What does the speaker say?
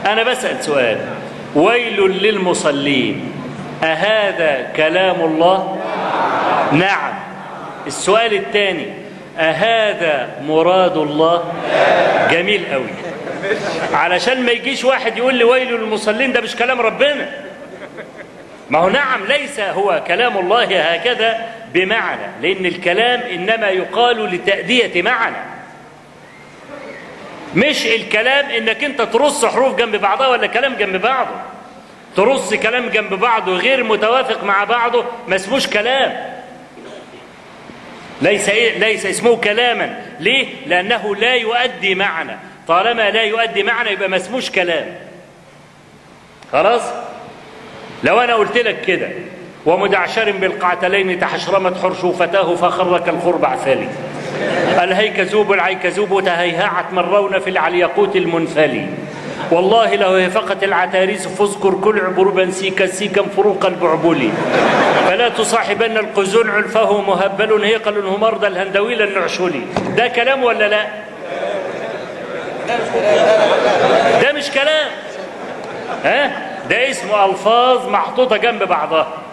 أنا بسأل سؤال ويل للمصلين أهذا كلام الله نعم السؤال الثاني أهذا مراد الله جميل قوي علشان ما يجيش واحد يقول لي ويل للمصلين ده مش كلام ربنا ما هو نعم ليس هو كلام الله هكذا بمعنى لأن الكلام إنما يقال لتأدية معنى مش الكلام إنك أنت ترص حروف جنب بعضها ولا كلام جنب بعضه ترص كلام جنب بعضه غير متوافق مع بعضه ما اسموش كلام ليس إيه؟ ليس اسمه كلاما ليه لانه لا يؤدي معنى طالما لا يؤدي معنى يبقى ما اسموش كلام خلاص لو انا قلت لك كده ومدعشر بالقعتلين تحشرمت حرشوفتاه فخر كالخربع ثالي الهيكذوب العيكذوب تهيهعت مرون في العليقوت المنفلي والله لو هفقت العتاريس فاذكر كل عبربا سيكا سيكا فروق البعبلي فلا تصاحبن القزون علفه مهبل هيقل همرد الهندويل النعشلي ده كلام ولا لا ده مش كلام ها ده اسمه الفاظ محطوطه جنب بعضها